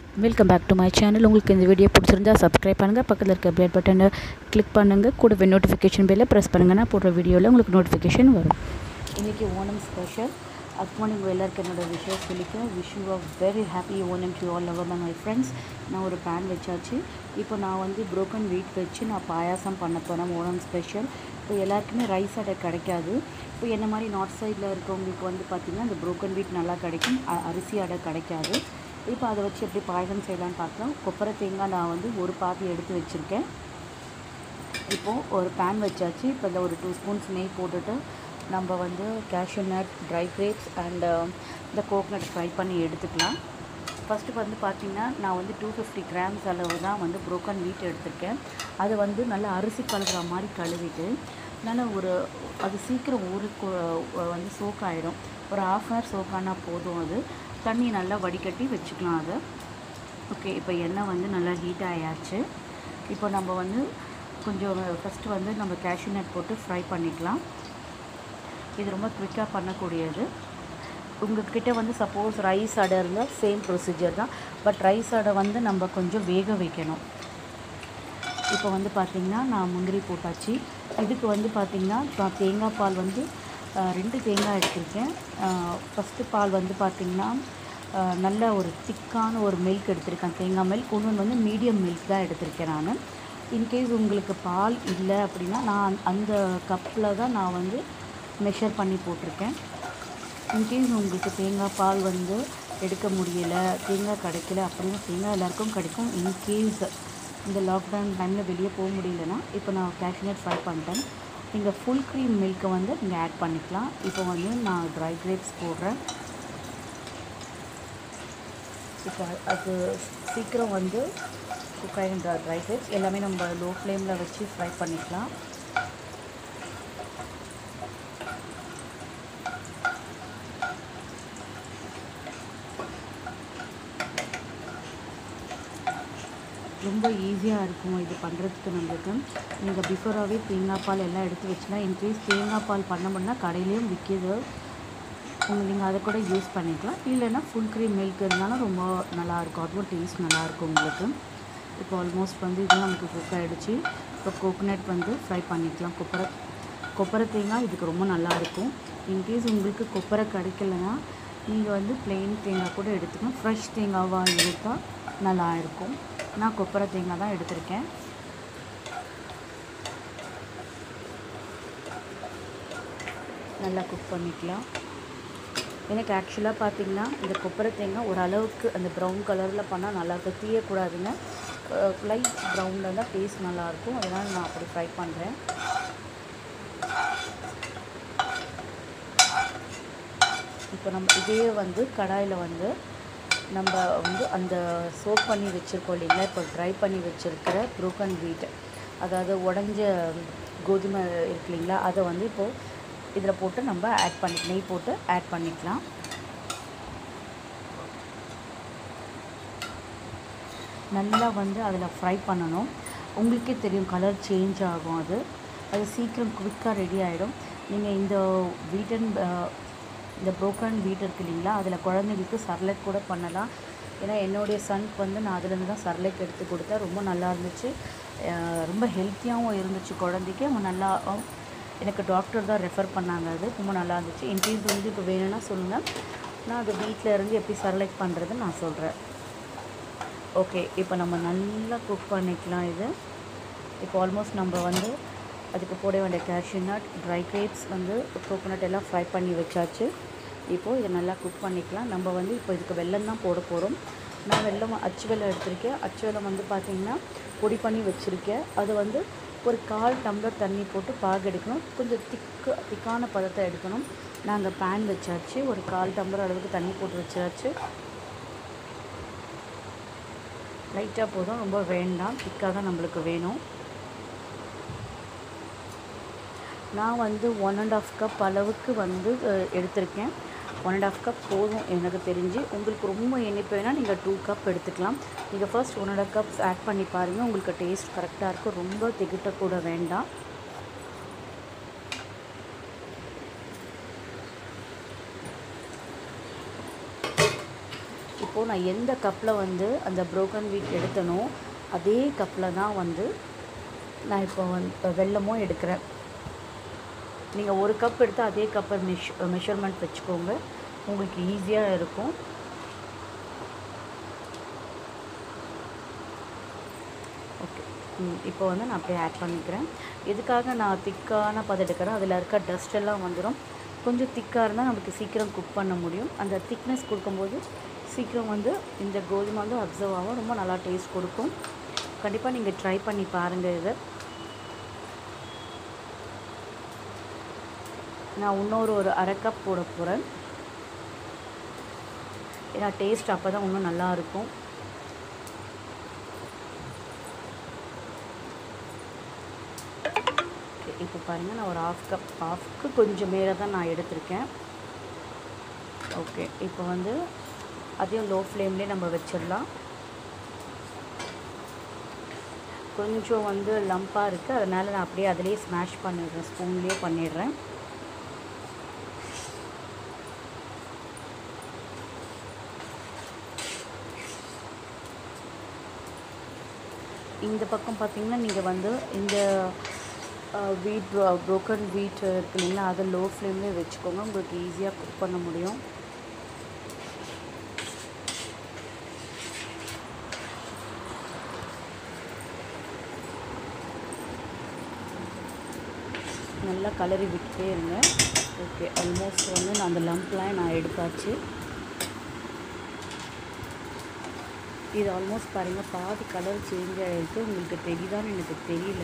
welcome back to my channel உங்களுக்கு இந்த video பிடிச்சிருந்தா சப்ஸ்கிரைப் பண்ணுங்கள் பக்கத்தில் இருக்க பெல் பட்டனை கிளிக் பண்ணுங்கள் கூடவே நோட்டிஃபிகேஷன் பெல்லை ப்ரெஸ் பண்ணுங்கள் நான் போடுற வீடியோவில் உங்களுக்கு நோட்டிஃபிகேஷன் வரும் இன்றைக்கி ஓணம் ஸ்பெஷல் அதுக்கு நீங்கள் எல்லாருக்கும் என்னோட விஷயம் சொல்லிக்கிறேன் wish you are very happy Onam to all lover my friends நான் ஒரு பேன் வச்சாச்சு இப்போ நான் வந்து broken வீட் வச்சு நான் பாயாசம் பண்ண போகிறேன் ஓணம் ஸ்பெஷல் இப்போ எல்லாருக்குமே ரைஸ் அடை கிடைக்காது இப்போ என்ன மாதிரி நார்த் சைடில் இருக்கவங்களுக்கு வந்து பார்த்திங்கன்னா இந்த broken வீட் நல்லா கிடைக்கும் அ- அரிசி அடை கிடைக்காது இப்போ அதை வச்சு எப்படி பாயசம் செய்யலாம்னு பார்க்கலாம் கொப்பரை தேங்காய் நான் வந்து ஒரு பாதி எடுத்து வச்சுருக்கேன் இப்போது ஒரு பேன் வச்சாச்சு இப்போ இந்த ஒரு டூ ஸ்பூன்ஸ் நெய் போட்டுட்டு நம்ம வந்து cashew nut dry grapes and இந்த கோக்னட் ஃப்ரை பண்ணி எடுத்துக்கலாம் ஃபஸ்ட்டு வந்து பார்த்திங்கன்னா நான் வந்து டூ ஃபிஃப்டி கிராம்ஸ் அளவு தான் வந்து broken வீட் எடுத்திருக்கேன் அதை வந்து நல்லா அரிசி கழுகுற மாதிரி கழுவிட்டு நல்லா ஒரு அது சீக்கிரம் ஊருக்கு வந்து சோக் ஆகிடும் ஒரு ஆஃப் அன் ஹவர் சோக் ஆனால் போதும் அது தண்ணி நல்லா வடிகட்டி வச்சுக்கலாம் அதை ஓகே இப்போ எண்ணெய் வந்து நல்லா ஹீட் ஆயாச்சு இப்போ நம்ம வந்து கொஞ்சம் ஃபஸ்ட்டு வந்து நம்ம cashew நட் போட்டு ஃப்ரை பண்ணிக்கலாம் இது ரொம்ப குவிக்காக பண்ணக்கூடியது உங்ககிட்ட வந்து சப்போஸ் ரைஸ் அடை இருந்தால் சேம் ப்ரொசீஜர் தான் பட் ரைஸ் அடை வந்து நம்ம கொஞ்சம் வேக வைக்கணும் இப்போ வந்து பார்த்திங்கன்னா நான் முந்திரி போட்டாச்சு இதுக்கு வந்து பார்த்திங்கன்னா நான் தேங்காய் பால் வந்து அஹ், ரெண்டு தேங்காய் எடுத்திருக்கேன் ஃபஸ்ட்டு பால் வந்து பார்த்திங்கன்னா அஹ், நல்ல ஒரு திக்கான ஒரு மில்க் எடுத்திருக்கேன் தேங்காய் மில்க் இன்னொன்று வந்து மீடியம் மில்க் தான் எடுத்திருக்கேன் நான் இன்கேஸ் உங்களுக்கு பால் இல்லை அப்படின்னா நான் அந்த கப்பில் தான் நான் வந்து மெஷர் பண்ணி போட்டிருக்கேன் இன்கேஸ் உங்களுக்கு தேங்காய் பால் வந்து எடுக்க முடியலை தேங்காய் கிடைக்கல அப்படின்னா தேங்காய் எல்லாருக்கும் கிடைக்கும் இன்கேஸ் இந்த லாக்டவுன் டைமில் வெளியே போக முடியலன்னா இப்போ நான் கேஷ்நட் ஃப்ரை பண்ணிட்டேன் நீங்கள் ஃபுல் க்ரீம் மில்க்கை வந்து நீங்கள் ஆட் பண்ணிக்கலாம் இப்போ வந்து நான் ட்ரை கிரேப்ஸ் போடுறேன் இப்போ அது சீக்கிரம் வந்து குக் ஆகின்ற ட்ரை கிரேப்ஸ் எல்லாமே நம்ம லோ ஃப்ளேமில் வச்சு ஃப்ரை பண்ணிக்கலாம் ரொம்ப ஈஸியாக இருக்கும் இது பண்ணுறதுக்கு நம்மளுக்கு நீங்கள் பிஃபோராகவே தேங்காய் பால் எல்லாம் எடுத்து வச்சுலாம் இன்கேஸ் தேங்காய் பால் பண்ண முடினா கடையிலையும் விற்கிது உங்க நீங்கள் அதை கூட யூஸ் பண்ணிக்கலாம் இல்லைன்னா ஃபுல் க்ரீம் மில்க் இருந்தாலும் ரொம்ப நல்லாயிருக்கும் அதுவும் டேஸ்ட் நல்லாயிருக்கும் உங்களுக்கு இப்போ ஆல்மோஸ்ட் வந்து இது நமக்கு குக் ஆகிடுச்சு இப்போ கோகோனட் வந்து ஃப்ரை பண்ணிக்கலாம் கொப்பரை கொப்பரை தேங்காய் இதுக்கு ரொம்ப நல்லாயிருக்கும் இன்கேஸ் உங்களுக்கு கொப்பரை கிடைக்கலனா நீங்கள் வந்து plain தேங்காய் கூட எடுத்துக்கலாம் ஃப்ரெஷ் தேங்காவாக எடுத்தால் நல்லா இருக்கும் நான் கொப்பரை தேங்காய் தான் எடுத்திருக்கேன் நல்லா குக் பண்ணிக்கலாம் எனக்கு ஆக்சுவலாக பார்த்தீங்கன்னா இந்த கொப்பரை தேங்காய் ஓரளவுக்கு அந்த ப்ரௌன் கலரில் பண்ணால் நல்லா இருக்கும் தீயக்கூடாதுங்க லைட் ப்ரௌனில் தான் டேஸ்ட் நல்லாயிருக்கும் அதனால் நான் அப்படி ஃப்ரை பண்ணுறேன் இப்போ நம்ம இதே வந்து கடாயில் வந்து நம்ம வந்து அந்த சோப் பண்ணி வச்சுருக்கோம் இல்லைங்களா இப்போ ட்ரை பண்ணி வச்சுருக்கிற broken wheat அதாவது உடஞ்ச கோதுமை இருக்கு இல்லைங்களா அதை வந்து இப்போது இதில் போட்டு நம்ம ஆட் பண்ணி நெய் போட்டு ஆட் பண்ணிக்கலாம் நல்லா வந்து அதில் ஃப்ரை பண்ணணும் உங்களுக்கே தெரியும் கலர் சேஞ்ச் ஆகும் அது அது சீக்கிரம் குவிக்காக ரெடி ஆகிடும் நீங்கள் இந்த வீட்டன் இந்த broken வீட் இருக்கு இல்லைங்களா அதில் குழந்தைங்களுக்கு சர்லட் கூட பண்ணலாம் ஏன்னா என்னுடைய சனுக்கு வந்து நான் அதுலேருந்து தான் சர்லட் எடுத்து கொடுத்தேன் ரொம்ப நல்லா இருந்துச்சு அஹ் ரொம்ப ஹெல்த்தியாகவும் இருந்துச்சு குழந்தைக்கு அவங்க நல்லா அஹ் எனக்கு டாக்டர் தான் ரெஃபர் பண்ணாங்க அது ரொம்ப நல்லா இருந்துச்சு இன்கேஸ் வந்து இப்போ வேணும்னா சொல்லுங்கள் நான் அது வீட்டில் இருந்து எப்படி சர்லட் பண்ணுறதுன்னு நான் சொல்கிறேன் ஓகே இப்போ நம்ம நல்லா குக் பண்ணிக்கலாம் இது இப்போ ஆல்மோஸ்ட் நம்ம வந்து அதுக்கு போட வேண்டிய cashew நட் ட்ரை grapes வந்து கோகோனட் எல்லாம் ஃப்ரை பண்ணி வச்சாச்சு இப்போது இதை நல்லா குக் பண்ணிக்கலாம் நம்ம வந்து இப்போ இதுக்கு வெல்லம் தான் போட போகிறோம் நான் வெல்லம் அச்சு வெல்லம் எடுத்திருக்கேன் அச்சு வெல்லம் வந்து பார்த்திங்கன்னா பொடி பண்ணி வச்சுருக்கேன் அது வந்து ஒரு கால் டம்ளர் தண்ணி போட்டு பாகு எடுக்கணும் கொஞ்சம் திக்கு திக்கான பதத்தை எடுக்கணும் நாங்கள் பேன் வச்சாச்சு ஒரு கால் டம்ளர் அளவுக்கு தண்ணி போட்டு வச்சாச்சு லைட்டாக போதும் ரொம்ப வேண்டாம் திக்காக தான் நம்மளுக்கு வேணும் நான் வந்து ஒன் அண்ட் ஆஃப் கப் அளவுக்கு வந்து அஹ், எடுத்திருக்கேன் ஒன் அண்ட் ஆஃப் கப் போதும் எனக்கு தெரிஞ்சு உங்களுக்கு ரொம்ப இனிப்பு வேணால் நீங்கள் டூ கப் எடுத்துக்கலாம் நீங்கள் first one and half cups add பண்ணி பாருங்கள் உங்களுக்கு டேஸ்ட் கரெக்டாக இருக்கும் ரொம்ப திகிட்டக்கூட வேண்டாம் இப்போ இப்போது நான் எந்த கப்பில் வந்து அந்த broken வீட் எடுத்தனோ அதே கப்பில் தான் வந்து நான் இப்போ வந்து வெல்லமும் எடுக்கிறேன் நீங்கள் ஒரு கப் எடுத்தால் அதே கப்பை மெஷ் மெஷர்மெண்ட் வச்சுக்கோங்க உங்களுக்கு ஈஸியாக இருக்கும் ஓகே இப்போ வந்து நான் அப்படியே ஆட் பண்ணிக்கிறேன் எதுக்காக நான் திக்கான பதம் எடுக்கிறேன் அதில் இருக்க டஸ்ட் எல்லாம் வந்துடும் கொஞ்சம் திக்காக இருந்தால் நமக்கு சீக்கிரம் குக் பண்ண முடியும் அந்த திக்னஸ் கொடுக்கும்போது சீக்கிரம் வந்து இந்த கோதுமை வந்து அப்சர்வ் ஆகும் ரொம்ப நல்லா டேஸ்ட் கொடுக்கும் கண்டிப்பாக நீங்கள் ட்ரை பண்ணி பாருங்கள் இதை நான் இன்னொரு ஒரு அரை கப் போட போகிறேன் ஏன்னா டேஸ்ட் அப்போ தான் இன்னும் நல்லாயிருக்கும் ஓகே இப்போ பாருங்கள் நான் ஒரு ஆஃப் கப் ஆஃப்க்கு கொஞ்சம் மேலே தான் நான் எடுத்திருக்கேன் ஓகே இப்போ வந்து அதையும் லோ ஃப்ளேம்லேயே நம்ம வச்சிடலாம் கொஞ்சம் வந்து லம்பாக இருக்குது அதனால் நான் அப்படியே அதிலே ஸ்மாஷ் பண்ணிடுறேன் ஸ்பூன்லேயே பண்ணிடுறேன் இந்த பக்கம் பார்த்தீங்கன்னா நீங்கள் வந்து இந்த வீட் ப்ரோக்கன் வீட் இருக்கு இல்லைங்களா அதை லோ ஃப்ளேம்லேயே வச்சுக்கோங்க உங்களுக்கு ஈஸியாக குக் பண்ண முடியும் நல்லா கலரி விட்டுட்டே இருங்க ஓகே ஆல்மோஸ்ட் வந்து நான் அந்த லம்ப்லாம் நான் எடுத்தாச்சு இது ஆல்மோஸ்ட் பாருங்கள் பாதி கலர் சேஞ்ச் ஆகிருக்கு உங்களுக்கு தெரியுதான்னு எனக்கு தெரியல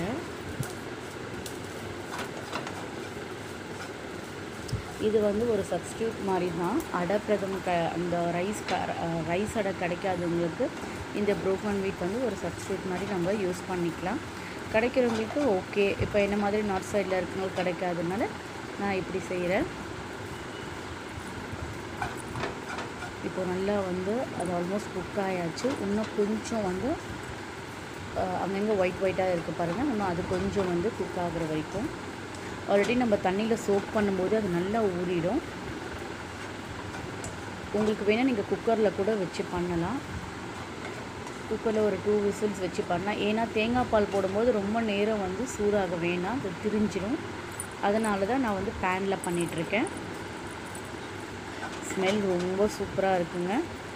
இது வந்து ஒரு சப்ஸ்டியூட் மாதிரி தான் அடை பிரதம் க அந்த ரைஸ் க ரைஸ் அடை கிடைக்காதவங்களுக்கு இந்த ப்ரோக்கன் வீட் வந்து ஒரு சப்ஸ்டியூட் மாதிரி நம்ம யூஸ் பண்ணிக்கலாம் கிடைக்கிறவங்களுக்கு ஓகே இப்போ என்ன மாதிரி நார்த் சைடில் இருக்கவங்களுக்கு கிடைக்காதனால நான் இப்படி செய்கிறேன் இப்போ நல்லா வந்து அது ஆல்மோஸ்ட் குக் ஆயாச்சு இன்னும் கொஞ்சம் வந்து அங்கங்கே ஒயிட் ஒயிட்டாக இருக்குது பாருங்கள் இன்னும் அது கொஞ்சம் வந்து குக் ஆகுற வரைக்கும் ஆல்ரெடி நம்ம தண்ணியில் சோக் பண்ணும்போது அது நல்லா ஊறிடும் உங்களுக்கு வேணால் நீங்கள் குக்கரில் கூட வச்சு பண்ணலாம் குக்கரில் ஒரு டூ விசில்ஸ் வச்சு பண்ணலாம் ஏன்னா தேங்காய் பால் போடும்போது ரொம்ப நேரம் வந்து சூடாக வேணாம் அது திரிஞ்சிடும் அதனால தான் நான் வந்து பேனில் பண்ணிகிட்ருக்கேன் ஸ்மெல் ரொம்ப சூப்பராக இருக்குங்க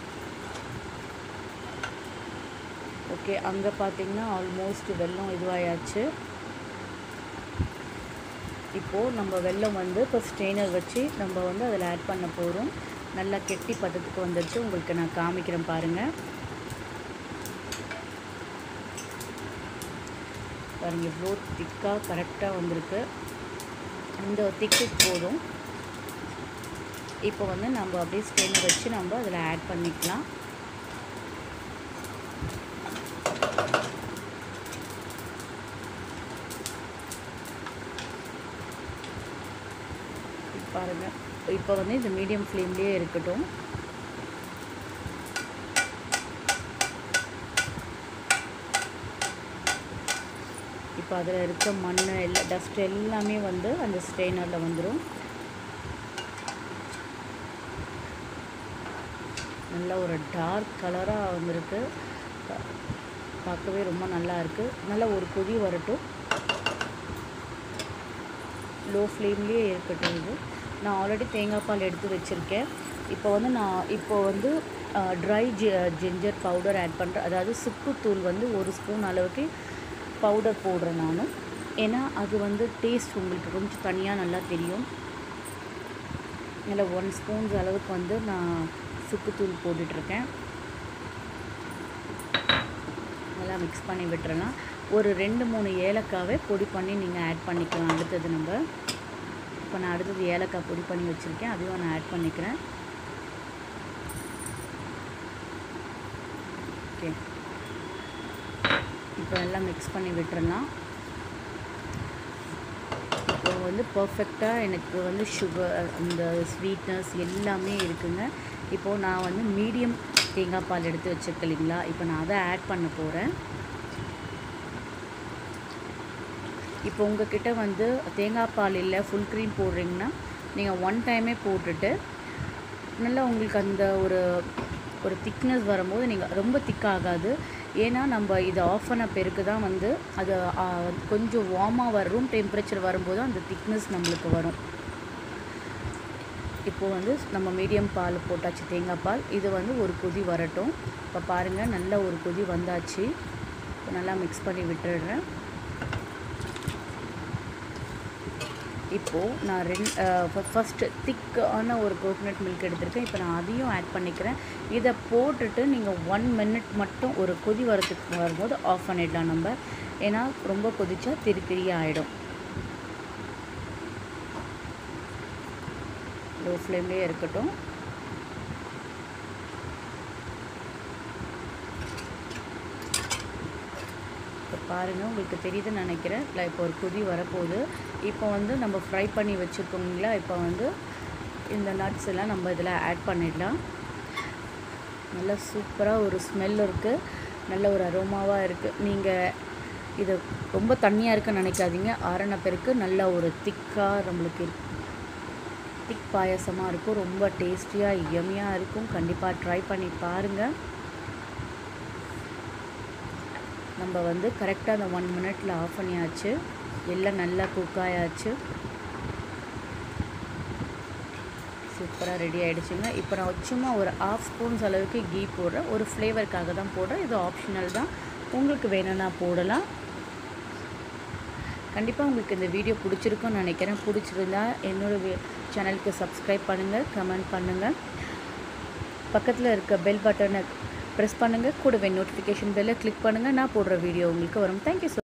ஓகே அங்கே பார்த்தீங்கன்னா ஆல்மோஸ்ட் வெல்லம் இதுவாயாச்சு இப்போது நம்ம வெல்லம் வந்து இப்போ ஸ்ட்ரெயினர் வச்சு நம்ம வந்து அதில் ஆட் பண்ண போகிறோம் நல்லா கெட்டி பதத்துக்கு வந்துடுச்சு உங்களுக்கு நான் காமிக்கிறேன் பாருங்கள் பாருங்க இவ்வளோ திக்காக கரெக்டாக வந்திருக்கு இந்த திக்கு போதும் இப்போ வந்து நம்ம அப்படியே ஸ்ட்ரெயினர் வச்சு நம்ம அதில் ஆட் பண்ணிக்கலாம் பாருங்கள் இப்போ வந்து இந்த மீடியம் ஃப்ளேம்லேயே இருக்கட்டும் இப்போ அதில் இருக்க மண் எல்லா டஸ்ட் எல்லாமே வந்து அந்த ஸ்ட்ரெயினரில் வந்துடும் நல்ல ஒரு டார்க் கலராக வந்திருக்கு பார்க்கவே ரொம்ப நல்லா இருக்குது நல்லா ஒரு கொதி வரட்டும் லோ ஃப்ளேம்லேயே இருக்கட்டும் இது நான் ஆல்ரெடி தேங்காய் பால் எடுத்து வச்சுருக்கேன் இப்போ வந்து நான் இப்போ வந்து ட்ரை ஜி ஜிஞ்சர் பவுடர் ஆட் பண்ணுறேன் அதாவது சுக்குத்தூள் வந்து ஒரு ஸ்பூன் அளவுக்கு பவுடர் போடுறேன் நான் ஏன்னா அது வந்து டேஸ்ட் உங்களுக்கு கொஞ்சம் தனியாக நல்லா தெரியும் இதில் ஒன் ஸ்பூன்ஸ் அளவுக்கு வந்து நான் சுக்குத்தூள் போட்டுட்ருக்கேன் நல்லா மிக்ஸ் பண்ணி விட்டுறலாம் ஒரு ரெண்டு மூணு ஏலக்காவை பொடி பண்ணி நீங்கள் ஆட் பண்ணிக்கலாம் அடுத்தது நம்ம இப்போ நான் அடுத்தது ஏலக்காய் பொடி பண்ணி வச்சுருக்கேன் அதையும் நான் ஆட் பண்ணிக்கிறேன் ஓகே இப்போ எல்லாம் மிக்ஸ் பண்ணி விட்டுறலாம் இப்போ வந்து பர்ஃபெக்டாக எனக்கு வந்து சுகர் அந்த ஸ்வீட்னஸ் எல்லாமே இருக்குங்க இப்போது நான் வந்து மீடியம் தேங்காய் பால் எடுத்து வச்சுருக்கேன் இல்லைங்களா இப்போ நான் அதை ஆட் பண்ண போகிறேன் இப்போ உங்ககிட்ட வந்து தேங்காய் பால் இல்லை ஃபுல் க்ரீம் போடுறீங்கன்னா நீங்கள் ஒன் டைமே போட்டுட்டு நல்லா உங்களுக்கு அந்த ஒரு ஒரு திக்னஸ் வரும்போது நீங்கள் ரொம்ப திக்காகாது ஏன்னா நம்ம இதை ஆஃப் பண்ண பிறகு தான் வந்து அது ஆ, கொஞ்சம் வார்மாக வர ரூம் டெம்பரேச்சர் வரும்போது அந்த திக்னஸ் நம்மளுக்கு வரும் இப்போது வந்து நம்ம மீடியம் பால் போட்டாச்சு தேங்காய் பால் இது வந்து ஒரு கொதி வரட்டும் இப்போ பாருங்கள் நல்ல ஒரு கொதி வந்தாச்சு இப்போ நல்லா மிக்ஸ் பண்ணி விட்டுடுறேன் இப்போது நான் ரெண்டு ஃபஸ்ட்டு திக்கான ஒரு கோகனட் மில்க் எடுத்திருக்கேன் இப்போ நான் அதையும் ஆட் பண்ணிக்கிறேன் இதை போட்டுட்டு நீங்கள் ஒன் மினிட் மட்டும் ஒரு கொதி வரத்துக்கு வரும்போது ஆஃப் பண்ணிடலாம் நம்ம ஏன்னா ரொம்ப கொதிச்சா திரி திரியாக ஆகிடும் லோ ஃப்ளேம்லேயே இருக்கட்டும் இப்போ பாருங்கள் உங்களுக்கு தெரியுதுன்னு நினைக்கிறேன் இல்லை இப்போ ஒரு கொதி வரப்போகுது இப்போ வந்து நம்ம ஃப்ரை பண்ணி வச்சுருக்கோங்களா இப்போ வந்து இந்த நட்ஸ் எல்லாம் நம்ம இதில் ஆட் பண்ணிடலாம் நல்லா சூப்பராக ஒரு ஸ்மெல் இருக்குது நல்ல ஒரு அரோமாவாக இருக்குது நீங்கள் இது ரொம்ப தண்ணியாக இருக்குன்னு நினைக்காதீங்க ஆரண பேருக்கு நல்ல ஒரு திக்காக நம்மளுக்கு இருக்கு திக் பாயசமாக இருக்கும் ரொம்ப டேஸ்டியாக எம்மியாக இருக்கும் கண்டிப்பாக ட்ரை பண்ணி பாருங்கள் நம்ம வந்து கரெக்டாக அந்த ஒன் மினிட்ல ஆஃப் பண்ணியாச்சு எல்லாம் நல்லா குக் ஆயாச்சு சூப்பராக ரெடி ஆகிடுச்சுங்க இப்போ நான் சும்மா ஒரு ஆஃப் ஸ்பூன்ஸ் அளவுக்கு கீ போடுறேன் ஒரு ஃப்ளேவருக்காக தான் போடுறேன் இது ஆப்ஷனல் தான் உங்களுக்கு வேணும்னா போடலாம் கண்டிப்பாக உங்களுக்கு இந்த வீடியோ பிடிச்சிருக்கும்னு நினைக்கிறேன் பிடிச்சிருந்தா என்னோடய சேனலுக்கு சப்ஸ்கிரைப் பண்ணுங்கள் கமெண்ட் பண்ணுங்கள் பக்கத்தில் இருக்க பெல் பட்டனை ப்ரெஸ் பண்ணுங்கள் கூடவே நோட்டிஃபிகேஷன் பெல்லை கிளிக் பண்ணுங்கள் நான் போடுற வீடியோ உங்களுக்கு வரும் தேங்க்யூ ஸோ